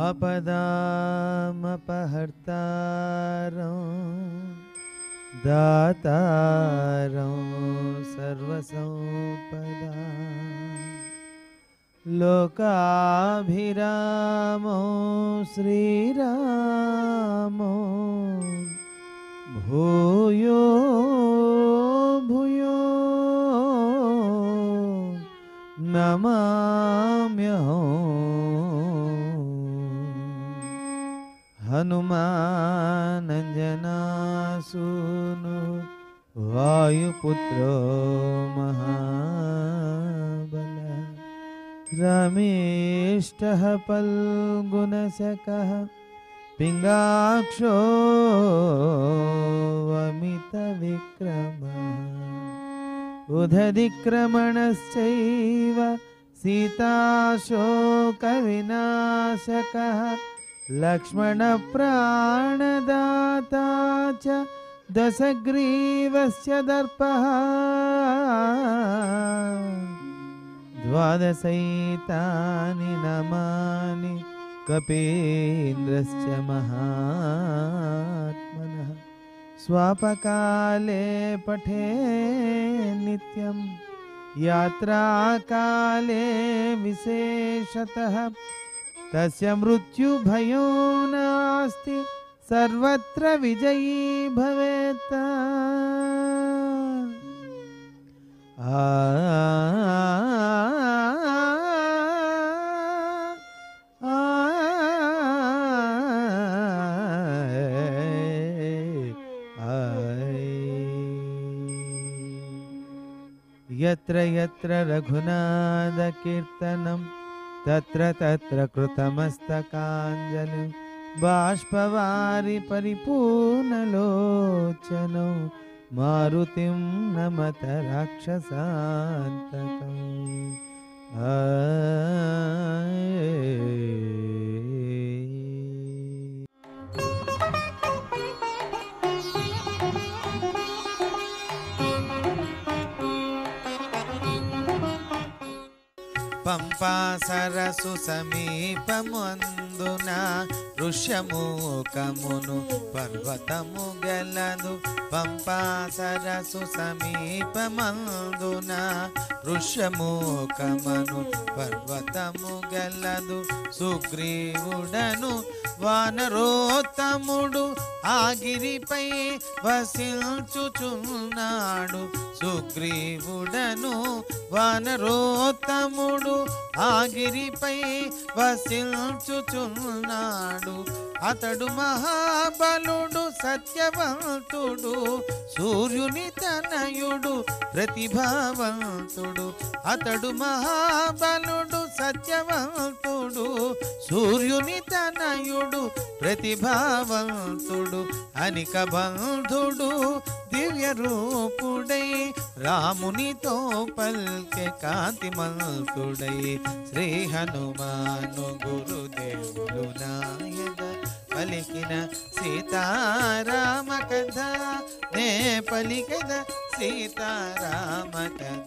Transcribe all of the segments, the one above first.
आपदामपहर्तारं दातारं सर्वसम्पदा लोकाभिरामो श्रीरामो भूयो भूयो नमाम्यहम् हनुमानञ्जनासूनु वायुपुत्रो महाबल रमेष्टः पल्गुणशकः पिङ्गाक्षो वमितविक्रमः उदधिक्रमणश्चैव सीताशोकविनाशकः लक्ष्मणप्राणदाता च दशग्रीवस्य दर्पः द्वादशैतानि नमानि कपीन्द्रश्च महात्मनः स्वापकाले पठे नित्यं यात्राकाले विशेषतः तस्य मृत्युभयो नास्ति सर्वत्र विजयी भवेत् आ यत्र यत्र रघुनाथकीर्तनं तत्र तत्र कृतमस्तकाञ्जलिं बाष्पवारि परिपूर्णलोचनौ मारुतिं नमत राक्षसान्तकम् आय పంపా సరసు సమీపమందున ఋష్యమూకమును పర్వతము గలదు పంపా సరసు సమీపమందున ఋష్యమూకమను పర్వతము గలదు సుగ్రీవుడను వానరోత్తముడు ఆగిరిపై వసించుచున్నాడు సుగ్రీవుడను వానరోత్తముడు ఆగిరిపై వసించుచున్నాడు అతడు మహాబలుడు సత్యవంతుడు సూర్యుని తనయుడు ప్రతిభావంతుడు అతడు మహాబలుడు సత్యవంతుడు సూర్యుని తనయుడు ప్రతిభావంతుడు అనిక బంధుడు దివ్య రూపుడై రామునితో పల్కె కాంతిమంతుడై శ్రీ హనుమాను గురుదేవులు నాయక పలికిన సీతారామ కథ నే పలికద సీతారామ కథ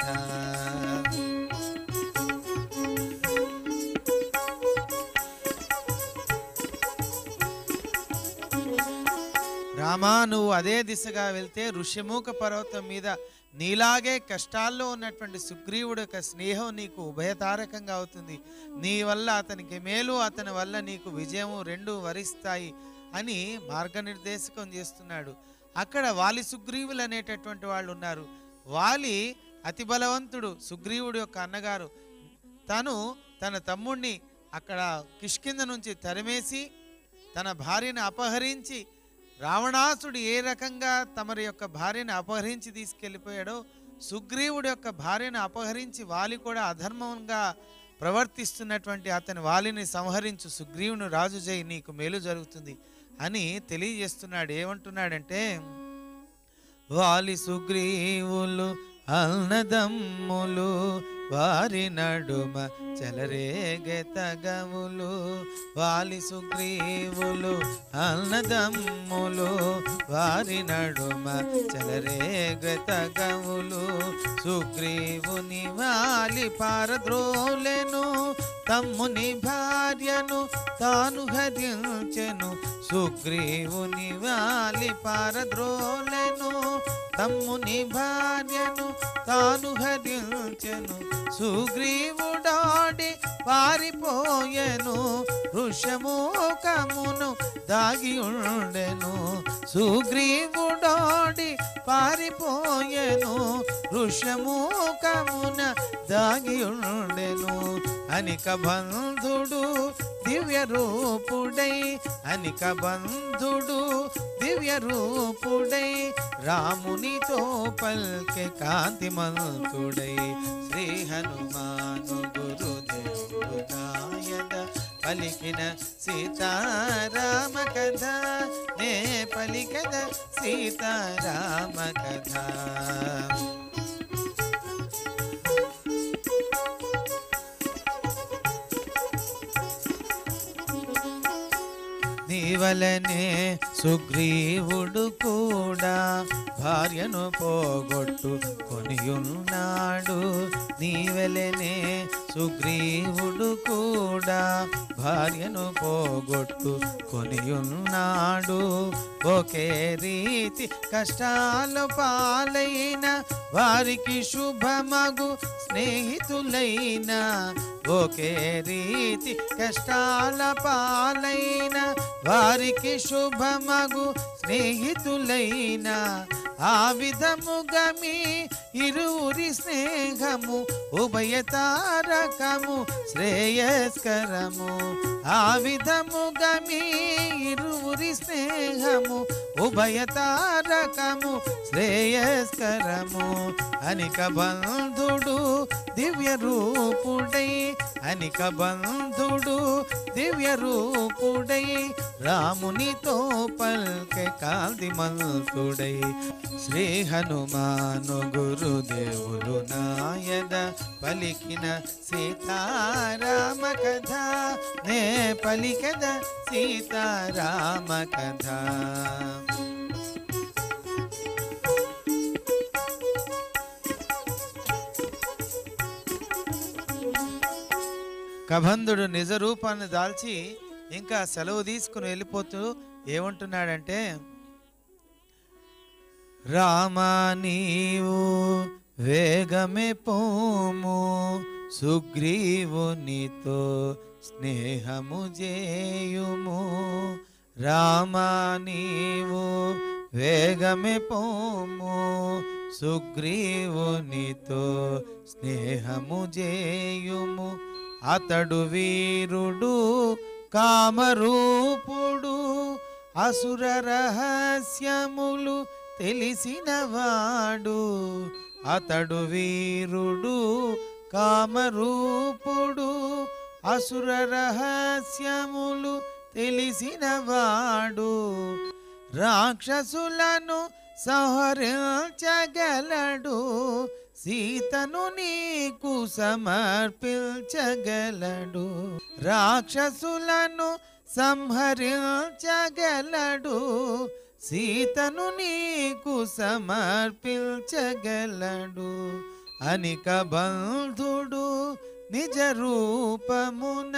రామా నువ్వు అదే దిశగా వెళ్తే ఋష్యమూక పర్వతం మీద నీలాగే కష్టాల్లో ఉన్నటువంటి సుగ్రీవుడు యొక్క స్నేహం నీకు ఉభయతారకంగా అవుతుంది నీ వల్ల అతనికి మేలు అతని వల్ల నీకు విజయము రెండు వరిస్తాయి అని మార్గనిర్దేశకం చేస్తున్నాడు అక్కడ వాలి సుగ్రీవులు అనేటటువంటి వాళ్ళు ఉన్నారు వాలి అతి బలవంతుడు సుగ్రీవుడు యొక్క అన్నగారు తను తన తమ్ముణ్ణి అక్కడ కిష్కింద నుంచి తరిమేసి తన భార్యను అపహరించి రావణాసుడు ఏ రకంగా తమరి యొక్క భార్యను అపహరించి తీసుకెళ్ళిపోయాడో సుగ్రీవుడి యొక్క భార్యను అపహరించి వాలి కూడా అధర్మంగా ప్రవర్తిస్తున్నటువంటి అతని వాలిని సంహరించు సుగ్రీవుని రాజు జై నీకు మేలు జరుగుతుంది అని తెలియజేస్తున్నాడు ఏమంటున్నాడంటే వాలి సుగ్రీవులు అన్నదమ్ములు వారి నడుమ చెలరేగే తగవులు వాలి సుగ్రీవులు అన్నదమ్ములు వారి నడుమ చెలరేగే తగవులు సుగ్రీవుని వాలి పారద్రోలెను తమ్ముని భార్యను తాను హరించెను సుగ్రీవుని వాలి పారద్రోలెను తమ్ముని భార్యను తాను హరించెను సుగ్రీవుడాడి పారిపోయెను ఋషముఖమును దాగి ఉండెను సుగ్రీవుడాడి పారిపోయెను ఋషముఖమున దాగి ఉండెను అనిక బంధుడు దివ్య రూపుడై అనిక బంధుడు దివ్య రూపుడై రామునితో పల్కె కాంతిమంతుడై శ్రీ హనుమాను గురుదేవుడు నాయన పలికిన సీతారామ కథ నే పలికద సీతారామ కథ నీవలనే సుగ్రీవుడు కూడా భార్యను పోగొట్టు కొనియున్నాడు నీవలనే సుగ్రీవుడు కూడా భార్యను పోగొట్టు కొనియున్నాడు ఒకే రీతి కష్టాలు పాలైన వారికి శుభమగు స్నేహితులైన ఒకే రీతి కష్టాల పాలైన వారికి శుభమగు స్నేహితులైన ఆ విధముగా మీ ఇరువురి స్నేహము ఉభయతారకము శ్రేయస్కరము ఆ విధముగా మీ ఇరువురి స్నేహము ఉభయతారకము శ్రేయస్కరము అనిక బంధుడు దివ్య రూపుడై అనిక బంధుడు దివ్య రూపుడై రామునితో పల్కె కాంతిమంతుడై శ్రీ హనుమాను గురుదేవులు నాయద పలికిన సీతారామ కథ నే పలికద సీతారామ కథ కబంధుడు నిజ రూపాన్ని దాల్చి ఇంకా సెలవు తీసుకుని వెళ్ళిపోతూ ఏమంటున్నాడంటే రామా నీవు వేగమే పోము సుగ్రీవునితో స్నేహము చేయుము రామా నీవు వేగమే పోము సుగ్రీవునితో స్నేహము చేయుము అతడు వీరుడు కామరూపుడు అసుర రహస్యములు తెలిసినవాడు అతడు వీరుడు కామరూపుడు అసుర రహస్యములు తెలిసినవాడు రాక్షసులను సంహరించగలడు సీతను నీకు సమర్పించగలడు రాక్షసులను సంహరించగలడు సీతను నీకు సమర్పించగలడు అనిక బంధుడు నిజ రూపమున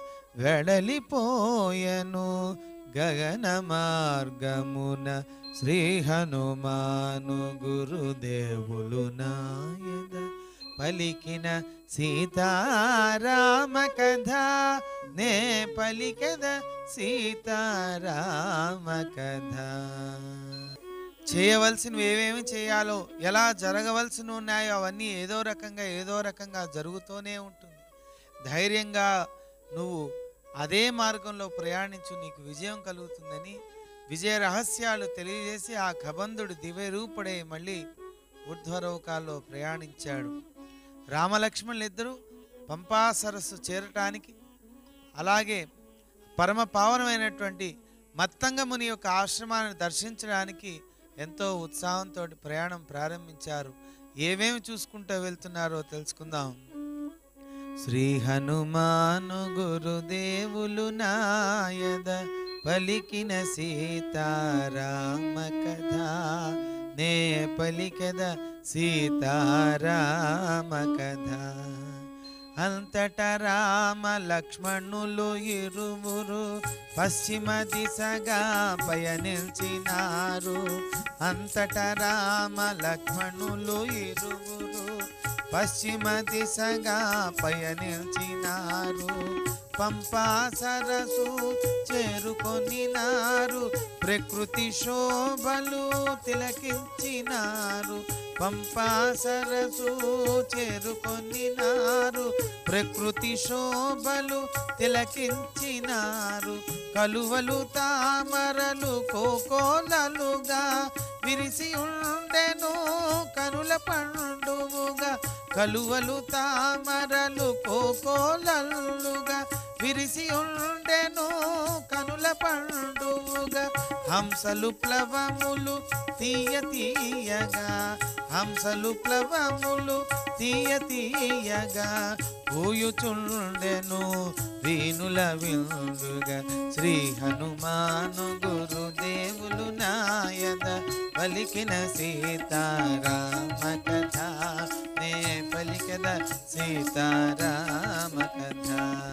వెడలిపోయను గగన మార్గమున శ్రీ హనుమాను గురుదేవులు నాయన పలికిన సీతారామ కథ నే పలికద సీతారామ కథ చేయవలసినవి ఏమేమి చేయాలో ఎలా జరగవలసి ఉన్నాయో అవన్నీ ఏదో రకంగా ఏదో రకంగా జరుగుతూనే ఉంటుంది ధైర్యంగా నువ్వు అదే మార్గంలో ప్రయాణించు నీకు విజయం కలుగుతుందని విజయ రహస్యాలు తెలియజేసి ఆ కబంధుడు దివ్యరూపుడై మళ్ళీ ఊర్ధ్వలోకాల్లో ప్రయాణించాడు రామలక్ష్మణులు ఇద్దరు పంపా సరస్సు చేరటానికి అలాగే పరమ పావనమైనటువంటి మత్తంగ ముని యొక్క ఆశ్రమాన్ని దర్శించడానికి ఎంతో ఉత్సాహంతో ప్రయాణం ప్రారంభించారు ఏమేమి చూసుకుంటూ వెళ్తున్నారో తెలుసుకుందాం శ్రీ హనుమాను గురుదేవులు నాయద పలికిన సీతారామ కథ నే పలికద సీతారామ కథ అంతట రామ లక్ష్మణులు ఇరువురు పశ్చిమ దిశగా పయనించినారు అంతట రామ లక్ష్మణులు ఇరువురు పశ్చిమ దిశగా పయనించినారు పంపా సరసు చేరుకొనినారు ప్రకృతి శోభలు తిలకించినారు పంపా సరసు చేరుకొనినారు ప్రకృతి శోభలు తిలకించినారు కలువలు తామరలు కోకోలలుగా విరిసి ఉండెను కనుల పండువుగా కలువలు తామరలు కోకోలలుగా విరిసి ఉండెను కనుల పండువుగా హంసలు ప్లవములు తీయ తీయగా హంసలు ప్లవములు తీయ తీయగా పూయుచుండెను వీనుల విందుగా శ్రీ హనుమాను గురుదేవులు నాయద పలికిన సీతారామ కథ నే పలికద సీతారామ కథ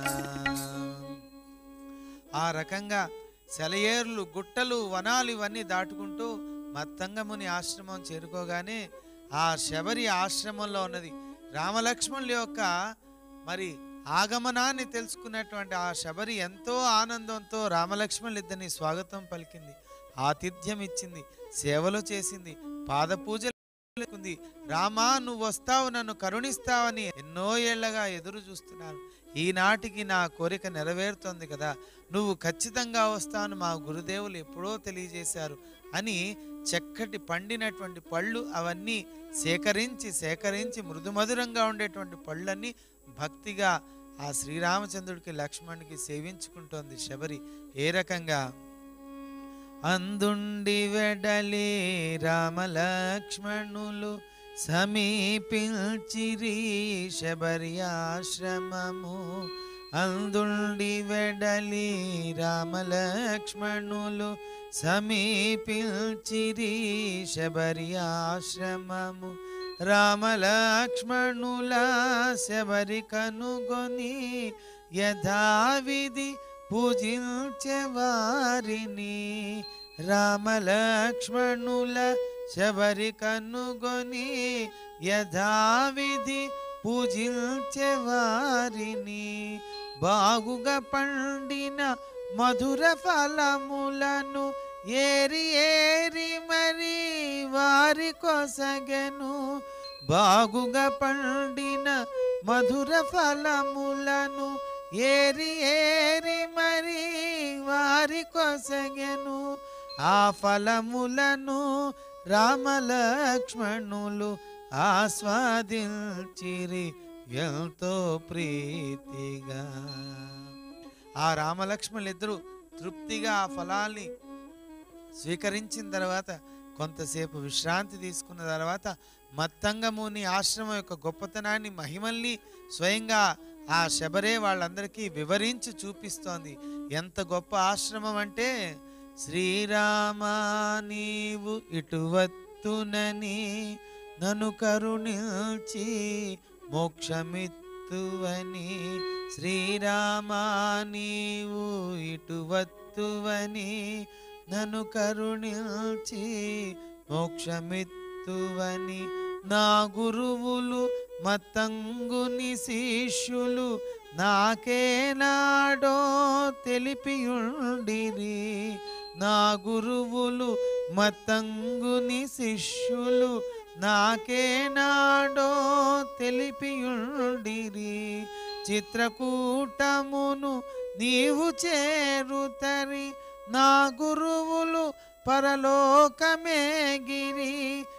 ఆ రకంగా సెలయేర్లు గుట్టలు వనాలు ఇవన్నీ దాటుకుంటూ మత్తంగముని ఆశ్రమం చేరుకోగానే ఆ శబరి ఆశ్రమంలో ఉన్నది రామలక్ష్మణుల యొక్క మరి ఆగమనాన్ని తెలుసుకున్నటువంటి ఆ శబరి ఎంతో ఆనందంతో రామలక్ష్మణులు ఇద్దరిని స్వాగతం పలికింది ఆతిథ్యం ఇచ్చింది సేవలు చేసింది పాద పూజలు ఉంది రామా నువ్వు వస్తావు నన్ను కరుణిస్తావని ఎన్నో ఏళ్లగా ఎదురు చూస్తున్నాను ఈనాటికి నా కోరిక నెరవేరుతోంది కదా నువ్వు ఖచ్చితంగా వస్తాను మా గురుదేవులు ఎప్పుడో తెలియజేశారు అని చక్కటి పండినటువంటి పళ్ళు అవన్నీ సేకరించి సేకరించి మృదుమధురంగా ఉండేటువంటి పళ్ళన్నీ భక్తిగా ఆ శ్రీరామచంద్రుడికి లక్ష్మణుడికి సేవించుకుంటోంది శబరి ఏ రకంగా అందుండి వెడలి రామలక్ష్మణులు సమీపించిరి శబరి ఆశ్రమము అందుండి వెడలి రామలక్ష్మణులు సమీపించిరి శబరి ఆశ్రమము రామలక్ష్మణుల శబరి కనుగొని యథావిధి పూజించే వారిని రామలక్ష్మణుల శబరి కనుగొని యథావిధి పూజించే వారిని బాగుగా పండిన మధుర ఫలములను ఏరి ఏరి మరి వారి కొసగెను బాగుగా పండిన మధుర ఫలములను ఏరి ఏరి మరి వారి కొసగెను ఆ ఫలములను రామలక్ష్మణులు ఆస్వాదించిరి ఎంతో ప్రీతిగా ఆ రామలక్ష్మణులు ఇద్దరు తృప్తిగా ఆ ఫలాల్ని స్వీకరించిన తర్వాత కొంతసేపు విశ్రాంతి తీసుకున్న తర్వాత మత్తంగముని ఆశ్రమం యొక్క గొప్పతనాన్ని మహిమల్ని స్వయంగా ఆ శబరే వాళ్ళందరికీ వివరించి చూపిస్తోంది ఎంత గొప్ప ఆశ్రమం అంటే శ్రీరామా నీవు ఇటువత్తునని నన్ను కరుణించి మోక్షమిత్తువని శ్రీరామా నీవు ఇటువత్తువని నన్ను కరుణించి మోక్షమిత్తువని నా గురువులు మత్తంగుని శిష్యులు నాకేనాడో తెలిపియుండిరి నా గురువులు మత్తంగుని శిష్యులు నాకేనాడో తెలిపియుండిరి చిత్రకూటమును నీవు చేరుతరి నా గురువులు పరలోకమే గిరి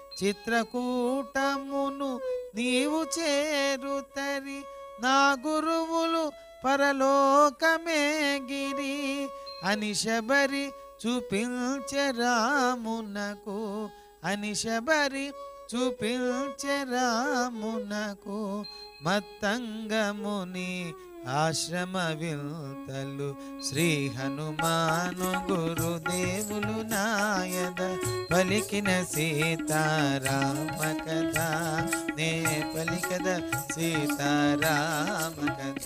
చిత్రకూటమును నీవు చేరుతరి నా గురువులు పరలోకమే గిరి అని శబరి చూపించే రామునకు అని శబరి చూపించే రామునకు మత్తంగముని ఆశ్రమ వింతలు శ్రీ హనుమాను గురుదేవులు నాయద పలికిన సీతారామ కథ నే పలికద సీతారామ కథ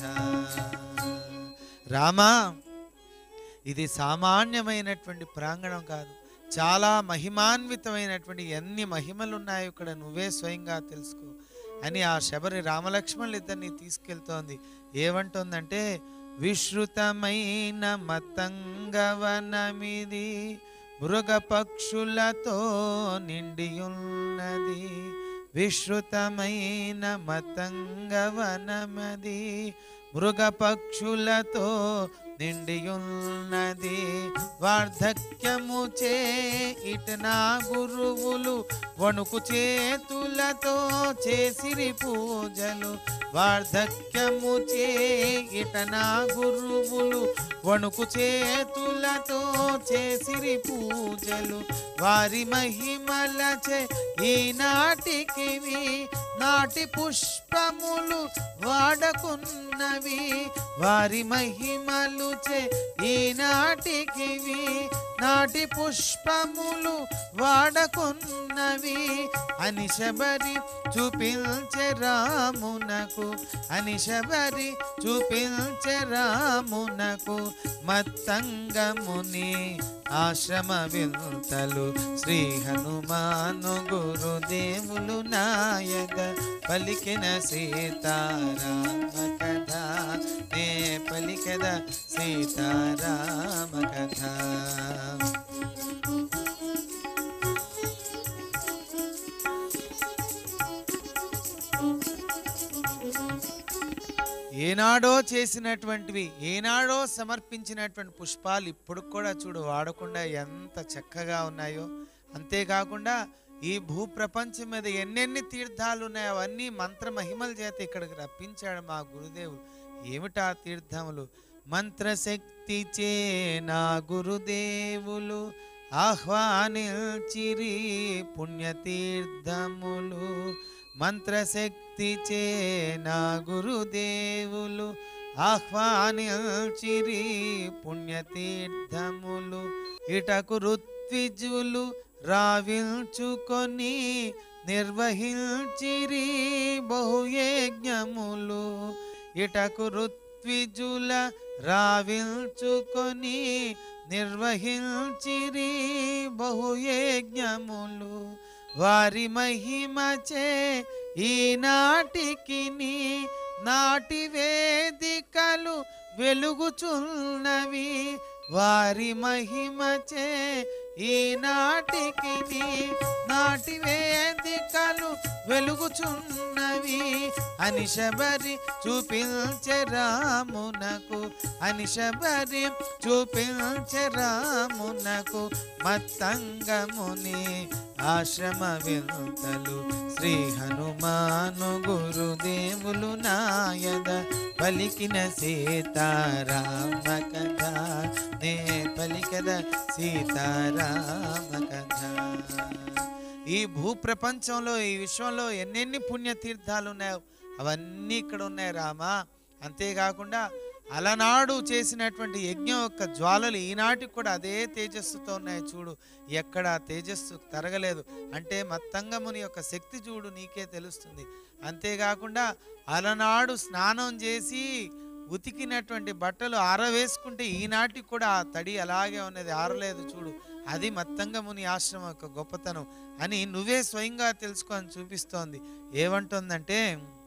రామా ఇది సామాన్యమైనటువంటి ప్రాంగణం కాదు చాలా మహిమాన్వితమైనటువంటి ఎన్ని మహిమలు ఉన్నాయో ఇక్కడ నువ్వే స్వయంగా తెలుసుకో అని ఆ శబరి రామలక్ష్మణులు ఇద్దరిని తీసుకెళ్తోంది ఏమంటుందంటే విశ్రుతమైన మతంగవనమిది మృగ పక్షులతో నిండియున్నది విశ్రుతమైన మతంగవనమది మృగ పక్షులతో నిండియున్నది వార్ధక్యము చే ఇటనా గురువులు వణుకు చేతులతో చేసిరి పూజలు వార్ధక్యము చే ఇటనా గురువులు వణుకు చేతులతో చేసిరి పూజలు వారి మహిమలచే ఈనాటికి నాటి పుష్పములు వాడకున్నవి వారి మహిమలు చే ఈనాటికి నాటి పుష్పములు వాడకున్నవి అని శబరి చూపించే రామునకు అని శబరి చూపించే రామునకు మత్తంగముని ఆశ్రమ వింతలు శ్రీ హనుమాను గురుదేవులు నాయక పలికిన సీతారామ కథ నే పలికద సీతారామ కథ ఏనాడో చేసినటువంటివి ఏనాడో సమర్పించినటువంటి పుష్పాలు ఇప్పుడు కూడా చూడు వాడకుండా ఎంత చక్కగా ఉన్నాయో అంతేకాకుండా ఈ భూప్రపంచం మీద ఎన్నెన్ని తీర్థాలు ఉన్నాయో అవన్నీ మంత్ర మహిమల చేత ఇక్కడికి రప్పించాడు మా గురుదేవుడు ఏమిటా తీర్థములు మంత్రశక్తి చే నా గురుదేవులు ఆహ్వానించిరి పుణ్యతీర్థములు మంత్రశక్తి చే నా గురుదేవులు ఆహ్వానించిరి పుణ్యతీర్థములు ఇటకు ఋత్విజులు రావించుకొని నిర్వహించిరి బహుయజ్ఞములు ఇటకు ఋత్విజుల రావించుకొని నిర్వహించిరి బహుయజ్ఞములు వారి మహిమచే ఈనాటికి నాటి వేదికలు వెలుగుచున్నవి వారి మహిమచే ఈనాటికి నాటి వేదికలు వెలుగుచున్నవి అని శబరి చూపించే రామునకు అని శబరి చూపించే రామునకు మత్తంగముని ఆశ్రమ వింతలు శ్రీ హనుమాను గురుదేవులు నాయద పలికిన సీతారామ కథ నే పలికద సీతారామ కథ ఈ భూప్రపంచంలో ఈ విశ్వంలో ఎన్నెన్ని పుణ్యతీర్థాలు ఉన్నాయో అవన్నీ ఇక్కడ ఉన్నాయి రామా అంతేకాకుండా అలనాడు చేసినటువంటి యజ్ఞం యొక్క జ్వాలలు ఈనాటికి కూడా అదే తేజస్సుతో ఉన్నాయి చూడు ఎక్కడ ఆ తేజస్సు తరగలేదు అంటే మత్తంగముని యొక్క శక్తి చూడు నీకే తెలుస్తుంది అంతేకాకుండా అలనాడు స్నానం చేసి ఉతికినటువంటి బట్టలు ఆరవేసుకుంటే ఈనాటికి కూడా ఆ తడి అలాగే ఉన్నది ఆరలేదు చూడు అది మత్తంగముని ఆశ్రమం యొక్క గొప్పతనం అని నువ్వే స్వయంగా తెలుసుకొని చూపిస్తోంది ఏమంటుందంటే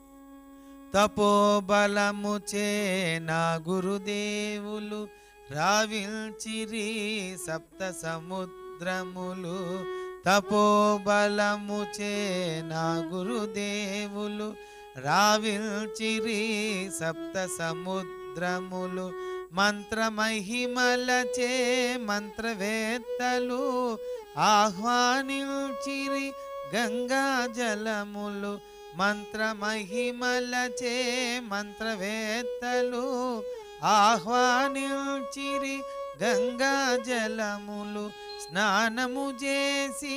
తపోబలము చే నా గురుదేవులు రావిల్చిరి సప్త సముద్రములు తపోబలము చే నా గురుదేవులు రావిల్చిరి సప్త సముద్రములు మంత్రమహిమలచే మంత్రవేత్తలు ఆహ్వానించిరి గంగా జలములు మంత్రమహిమలచే మంత్రవేత్తలు ఆహ్వానించిరి గంగా జలములు స్నానము చేసి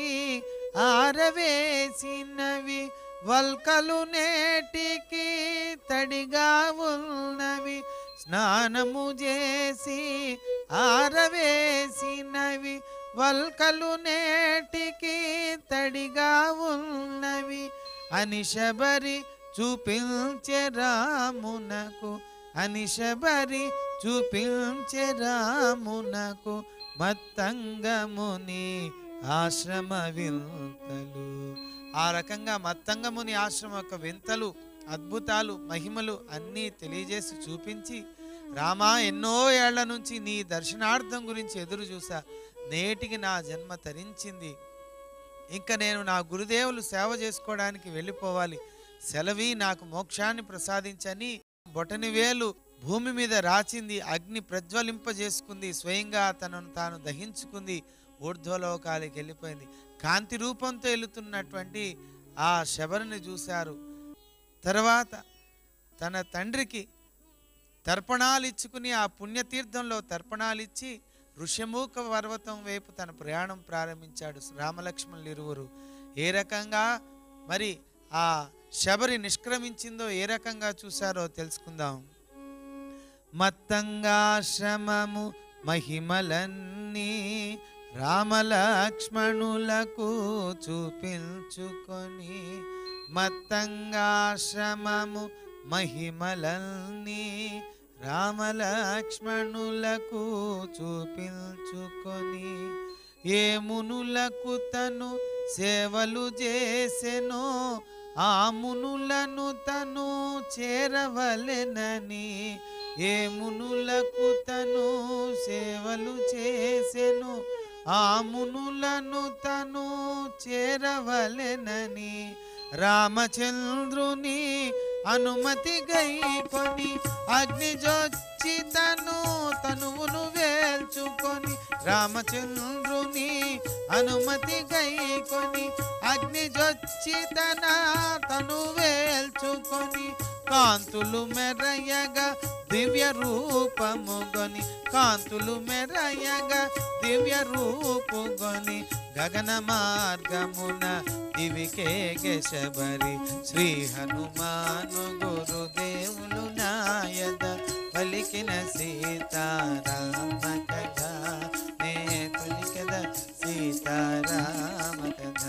ఆరవేసినవి వల్కలు నేటికి తడిగా ఉన్నవి స్నానము చేసి ఆరవేసినవి వల్కలు నేటికి తడిగా ఉన్నవి అని శబరి చూపించే రామునకు అని శబరి చూపించే రామునకు మత్తంగముని ఆశ్రమ వింతలు ఆ రకంగా మత్తంగముని ఆశ్రమ యొక్క వింతలు అద్భుతాలు మహిమలు అన్నీ తెలియజేసి చూపించి రామా ఎన్నో ఏళ్ల నుంచి నీ దర్శనార్థం గురించి ఎదురు చూసా నేటికి నా జన్మ తరించింది ఇంకా నేను నా గురుదేవులు సేవ చేసుకోవడానికి వెళ్ళిపోవాలి సెలవి నాకు మోక్షాన్ని ప్రసాదించని బొటని వేలు భూమి మీద రాచింది అగ్ని ప్రజ్వలింపజేసుకుంది స్వయంగా తనను తాను దహించుకుంది ఊర్ధ్వలోకాలకి వెళ్ళిపోయింది కాంతి రూపంతో వెళుతున్నటువంటి ఆ శబరిని చూశారు తర్వాత తన తండ్రికి తర్పణాలు ఇచ్చుకుని ఆ పుణ్యతీర్థంలో తర్పణాలు ఇచ్చి ఋష్యమూక పర్వతం వైపు తన ప్రయాణం ప్రారంభించాడు రామలక్ష్మణులు ఇరువురు ఏ రకంగా మరి ఆ శబరి నిష్క్రమించిందో ఏ రకంగా చూశారో తెలుసుకుందాం మత్తంగాశ్రమము మహిమలన్నీ రామలక్ష్మణులకు చూపించుకొని మత్తంగాశ్రమము మహిమలన్నీ రామలక్ష్మణులకు చూపించుకొని ఏ మునులకు తను సేవలు చేసెనో ఆ మునులను తను చేరవలెనని ఏ మునులకు తను సేవలు చేసెను ఆ మునులను తను చేరవలెనని రామచంద్రుని అనుమతి గైకొని అగ్నిజొచ్చి తను తనువును వేల్చుకొని రామచంద్రుని అనుమతి గైకొని అగ్నిజొచ్చి తన తను వేల్చుకొని కాంతులు మెరయగా దివ్య రూపముగొని కాంతులు మెరయగా దివ్య రూపుగొని గగన మార్గమున దివికే గెశబరి శ్రీ హనుమాను గురుదేవులు నాయద పలికిన సీతారామ కథ నే పలికద సీతారామ కథ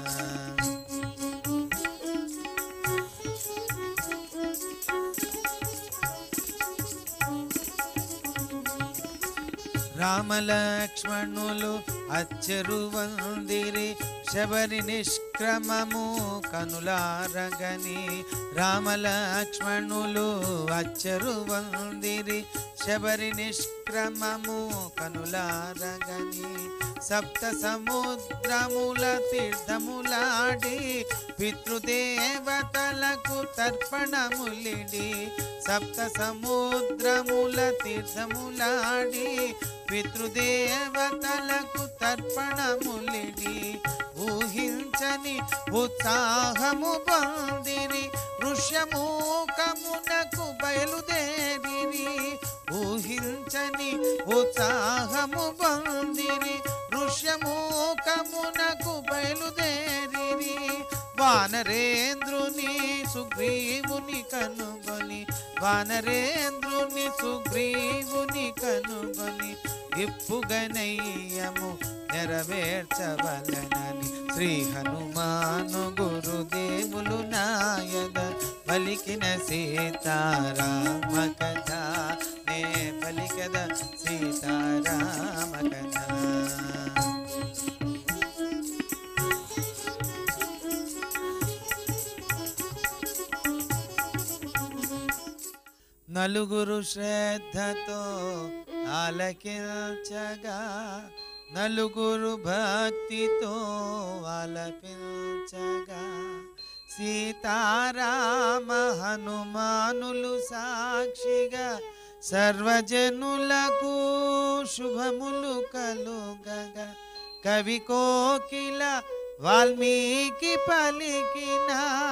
రామలక్ష్మణులు అచ్చరు వందిరి శబరి నిష్క్రమము కనులారగని రామలక్ష్మణులు అచ్చరు వందిరి శబరి నిష్క్రమము కనులారగని సప్త సముద్రముల తీర్థములాడి పితృదేవతలకు తర్పణములిడి సప్త సముద్రముల తీర్థములాడి పితృదేవతలకు తర్పణములిడి ఊహించని ఉత్సాహము పొందిరి ఋష్యమూకమునకు బయలుదేరిరి ఊహించని ఉత్సాహము పొందిరి ఋష్యమూకమునకు బయలుదేరిరి వానరేంద్రుని సుగ్రీవుని కనుగొని వానరేంద్రుని సుగ్రీవుని కనుగొని ఇప్పుగనయ్యము నెరవేర్చవలనని శ్రీ హనుమాను గురుదేవులు నాయద పలికిన సీతారామ కథ నే పలికద సీతారామ కథ నలుగురు శ్రద్ధతో ఆలకించగా నలుగురు భక్తితో ఆలపించగా సీతారామ హనుమానులు సాక్షిగా సర్వజనులకు శుభములు కలుగగా కవి కోకిల వాల్మీకి పలికిన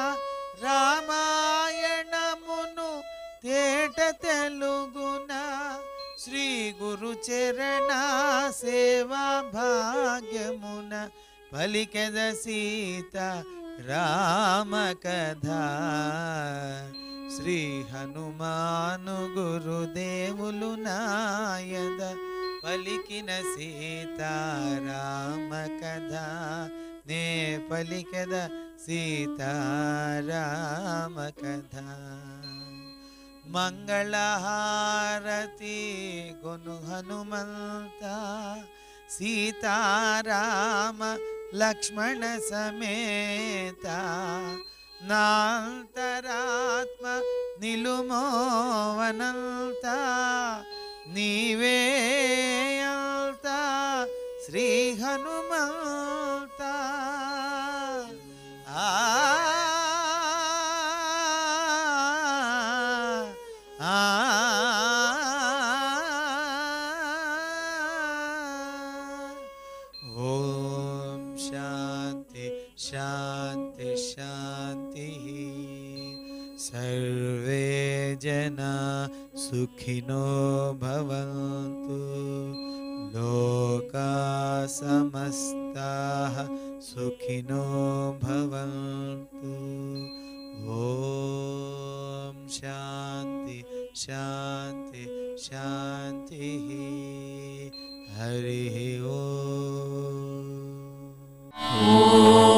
రామాయణమును తేట తెలుగున శ్రీ గురు చరణ సేవా భాగ్యమున పలికెద సీత రామ కథ శ్రీ హనుమాను గురుదేవులు నాయద పలికిన సీతారామ కథ నే పలికద సీతారామ కథ మంగళహారతి కొను హనుమంత సీతారామ లక్ష్మణ సమేత నాంతరాత్మ నిలుమోవనంత నీవే అంత శ్రీ హనుమంత ఆ ఆ ఓం శాంతి శాంతి శాంతి సర్వే జనా సుఖినో భవంతు లోకా సమస్తాః సుఖినో భవంతు ఓం శాంతి శాంతి శాంతి హరి ఓం